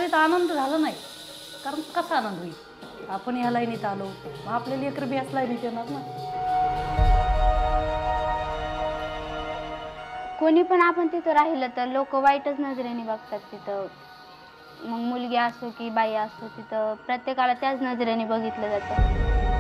तरी तर आनंद झाला नाही कारण कसा आनंद होईल आपण ह्या लाईनीत आलो मग आपले लेकर बी याच लाईनीत येणार ना कोणी पण आपण तिथं राहिलं तर लोक वाईटच नजरेने बघतात तिथं मग मुलगी असो की बाई असो तिथं प्रत्येकाला त्याच नजरेने बघितलं जातं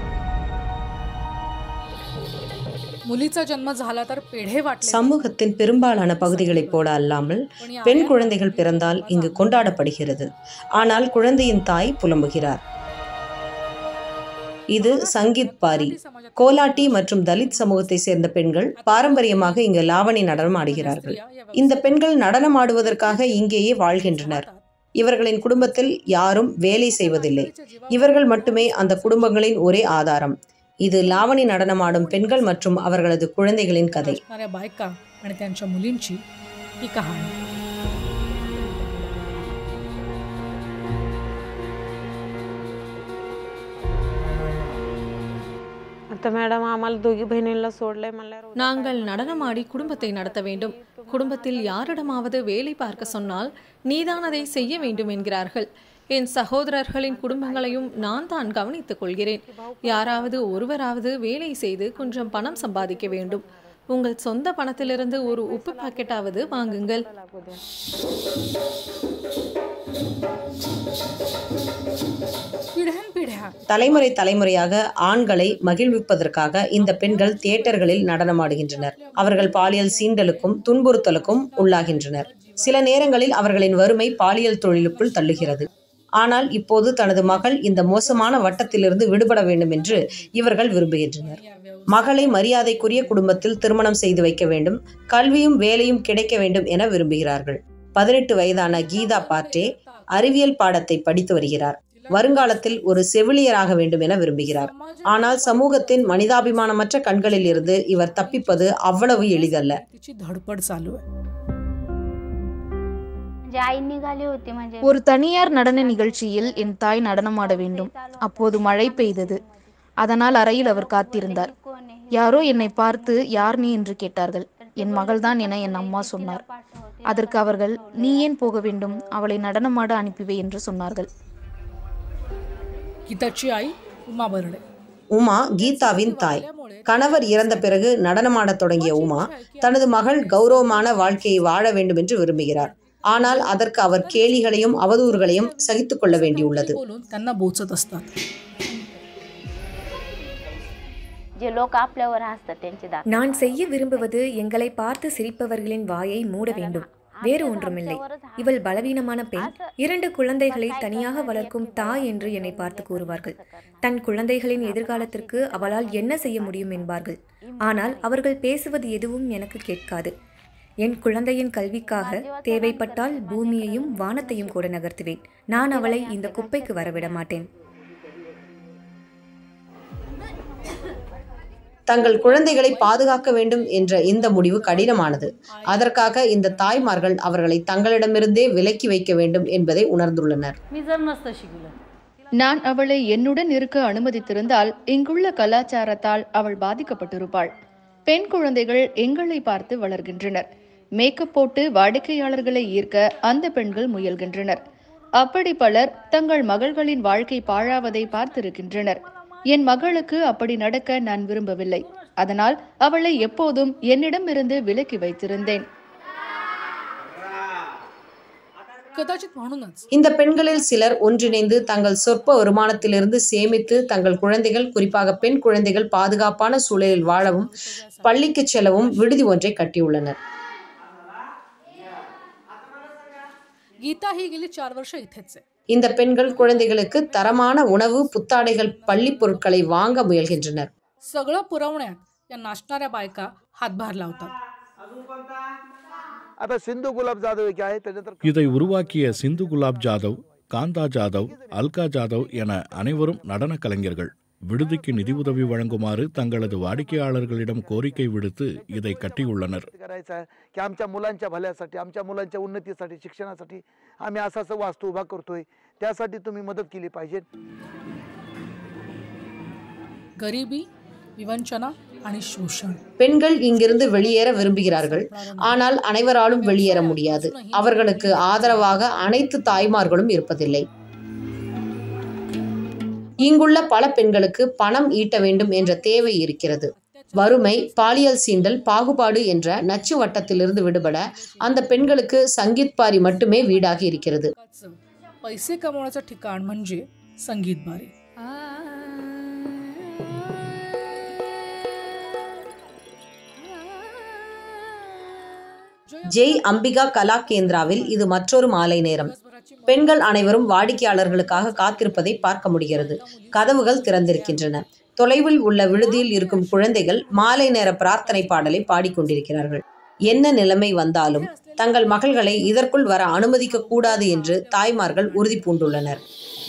मुलीचा जन्म झाला तर पेढे वाटले சமூகத்தின் பெரும்பாலான பகுதிகளைப் போல அல்லாமல் பெண் குழந்தைகள் பிறந்தால் இங்கு கொண்டாடப்படுகிறது ஆனால் குழந்தையின் தாய் புலம்புகிறார் இது சங்கீத் பாரி கோலாட்டி மற்றும் தலித் சமூகத்தை சேர்ந்த பெண்கள் பாரம்பரியமாக இங்கு லாவணி நடனம் ஆடுகிறார்கள் இந்த பெண்கள் நடனம் ஆடுவதற்காக இங்கேயே வாழ்கின்றனர் இவர்களின் குடும்பத்தில் யாரும் வேலை செய்வதில்லை இவர்கள் மட்டுமே அந்த குடும்பங்களின் ஒரே ஆதாரம் இது லாவணி நடனமாடும் பெண்கள் மற்றும் அவர்களது குழந்தைகளின் கதை असणाऱ्या बायका आणि त्यांच्या मुलींची ही कहाणी आता मॅडम आम्हाला दोघी बहिणींना सोडलंय म्हणल्यावर நாங்கள் நடனமாடி குடும்பத்தை நடத்த வேண்டும் குடும்பத்தில் யாரிடமாவது வேலை பார்க்க சொன்னால் நீதான் அதை செய்ய வேண்டும் என்கிறார்கள் என் சகோதரர்களின் குடும்பங்களையும் நான் தான் கவனித்துக் கொள்கிறேன் யாராவது ஒருவராவது வேலை செய்து கொஞ்சம் பணம் சம்பாதிக்க வேண்டும் உங்கள் சொந்த பணத்திலிருந்து ஒரு உப்பு பாக்கெட்டாவது வாங்குங்கள் पिढ्यानपिढ्या தலைமுறை தலைமுறையாக ஆண்களை மகிழ்விப்பதற்காக இந்த பெண்கள் தியேட்டர்களில் நடனமாடுகின்றனர் அவர்கள் பாலியல் சீண்டலுக்கும் துன்புறுத்தலுக்கும் உள்ளாகின்றனர் சில நேரங்களில் அவர்களின் வறுமை பாலியல் தொழிலுக்குள் தள்ளுகிறது ஆனால் இப்போது தனது மகள் இந்த மோசமான வட்டத்திலிருந்து விடுபட வேண்டும் என்று இவர்கள் விரும்புகின்றனர் மகளை மரியாதைக்குரிய குடும்பத்தில் திருமணம் செய்து வைக்க வேண்டும் கல்வியும் வேலையும் கிடைக்க வேண்டும் என விரும்புகிறார்கள் பதினெட்டு வயதான கீதா பாட்டே அறிவியல் பாடத்தை படித்து வருகிறார் வருங்காலத்தில் ஒரு செவிலியராக வேண்டும் என விரும்புகிறார் ஆனால் சமூகத்தின் மனிதாபிமானமற்ற கண்களில் இருந்து இவர் தப்பிப்பது அவ்வளவு எளிதல்ல तिची धडपड चालू आहे म्हणजे आई निघाली होती म्हणजे ஒரு தனியார் நடன நிகழ்ச்சியில் என் தாய் நடனமாட வேண்டும் அப்போது மழை பெய்தது அதனால் அறையில் அவர் காத்திருந்தார் யாரோ என்னை பார்த்து யார் நீ என்று கேட்டார்கள் என் மகள்தான் என என் அம்மா சொன்னார் அதற்கு அவர்கள் நீ ஏன் போக வேண்டும் அவளை நடனமாட அனுப்பிவை என்று சொன்னார்கள் गीताची आई उमा बर्डे உமா கீதாவின் தாய் கணவர் இறந்த பிறகு நடனமாடத் தொடங்கிய உமா தனது மகள் கௌரவமான வாழ்க்கையை வாழ வேண்டும் என்று விரும்புகிறார் ஆனால் அதற்கு அவர் கேலிகளையும் அவதூறுகளையும் சகித்துக் கொள்ள வேண்டியுள்ளது बोलून त्यांना बोचत असतात जे लोक आपल्यावर हसतात त्यांचे दात நான் செய்ய விரும்புவது எங்களை பார்த்து சிரிப்பவர்களின் வாயை மூட வேண்டும் வேறு ஒன்றுமில்லை இவள் பலவீனமான பெண் இரண்டு குழந்தைகளை தனியாக வளர்க்கும் தாய் என்று என்னை பார்த்து கூறுவார்கள் தன் குழந்தைகளின் எதிர்காலத்திற்கு அவளால் என்ன செய்ய முடியும் என்பார்கள் ஆனால் அவர்கள் பேசுவது எதுவும் எனக்கு கேட்காது என் குழந்தையின் கல்விக்காக தேவைப்பட்டால் பூமியையும் வானத்தையும் கூட நகர்த்துவேன் நான் அவளை இந்த குப்பைக்கு வரவிட மாட்டேன் தங்கள் குழந்தைகளை பாதுகாக்க வேண்டும் என்ற இந்த முடிவு கடினமானது அதற்காக இந்த தாய்மார்கள் அவர்களை தங்களிடமிருந்தே விலக்கி வைக்க வேண்டும் என்பதை உணர்ந்துள்ளனர் मी जर नसतं शिकलं நான் அவளை என்னுடன் இருக்க அனுமதித்திருந்தால் இங்குள்ள கலாச்சாரத்தால் அவள் பாதிக்கப்பட்டிருப்பாள் பெண் குழந்தைகள் எங்களை பார்த்து வளர்கின்றனர் மேக்கப் போட்டு வாடிக்கையாளர்களை ஈர்க்க அந்த பெண்கள் முயல்கின்றனர் அப்படி பலர் தங்கள் மகள்களின் வாழ்க்கை பாழாவதை பார்த்திருக்கின்றனர் என் மகளுக்கு அப்படி நடக்க நான் விரும்பவில்லை அதனால் அவளை எப்போதும் என்னிடமிருந்து விலக்கி வைத்திருந்தேன் कदाचित म्हणूनच இந்த பெண்களில் சிலர் ஒன்றிணைந்து தங்கள் சொற்ப வருமானத்திலிருந்து சேமித்து தங்கள் குழந்தைகள் குறிப்பாக பெண் குழந்தைகள் பாதுகாப்பான சூழலில் வாழவும் பள்ளிக்கு செல்லவும் விடுதி ஒன்றை கட்டியுள்ளனர் गीता ही गेली चार वर्ष इथेच आहे இந்த பெண்கள் குழந்தைகளுக்கு தரமான உணவு புத்தாடைகள் பள்ளி பொருட்களை வாங்க முயல்கின்றனர் सगळं पुरवण्यात या नाचणाऱ्या बायका हातभार लावतात आता सिंधू गुलाब जाधव एक आहे त्याच्यानंतर இதை உருவாக்கிய சிந்து குலாப் ஜாதவ் காந்தா ஜாதவ் அல்கா ஜாதவ் என அனைவரும் நடன கலைஞர்கள் விடுதிக்கு நிதியுதவி வழங்குமாறு தங்களது வாடிக்கையாளர்களிடம் கோரிக்கை விடுத்து இதை கட்டியுள்ளனர் करायचं आहे की आमच्या मुलांच्या भल्यासाठी आमच्या मुलांच्या उन्नतीसाठी शिक्षणासाठी आम्ही असा असं वास्तू उभा करतोय त्यासाठी तुम्ही मदत केली पाहिजे गरिबी विवंचना आणि शोषण பெண்கள் இங்கிருந்து வெளியேற விரும்புகிறார்கள் ஆனால் அனைவராலும் வெளியேற முடியாது அவர்களுக்கு ஆதரவாக அனைத்து தாய்மார்களும் இருப்பதில்லை இங்குள்ள பல பெண்களுக்கு பணம் ஈட்ட வேண்டும் என்ற தேவை இருக்கிறது வறுமை பாலியல் சீண்டல் பாகுபாடு என்ற நச்சு வட்டத்திலிருந்து விடுபட அந்த பெண்களுக்கு சங்கீத் பாரி மட்டுமே வீடாகி இருக்கிறது पैसे कमवण्याचं ठिकाण म्हणजे संगीत बारी ஜெய் அம்பிகா கலா கேந்திராவில் இது மற்றொரு மாலை நேரம் பெண்கள் அனைவரும் வாடிக்கையாளர்களுக்காக காத்திருப்பதை பார்க்க முடிகிறது கதவுகள் திறந்திருக்கின்றன தொலைவில் உள்ள விடுதியில் இருக்கும் குழந்தைகள் மாலை நேர பிரார்த்தனை பாடலை பாடிக்கொண்டிருக்கிறார்கள் என்ன நிலைமை வந்தாலும் தங்கள் மகள்களை இதற்குள் வர அனுமதிக்க கூடாது என்று தாய்மார்கள் உறுதி பூண்டுள்ளனர்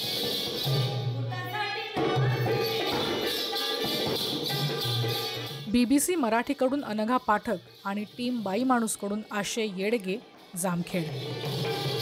बीबीसी मराठीकडून अनघा पाठक आणि टीम बाई माणूसकडून आशय येडगे जामखेड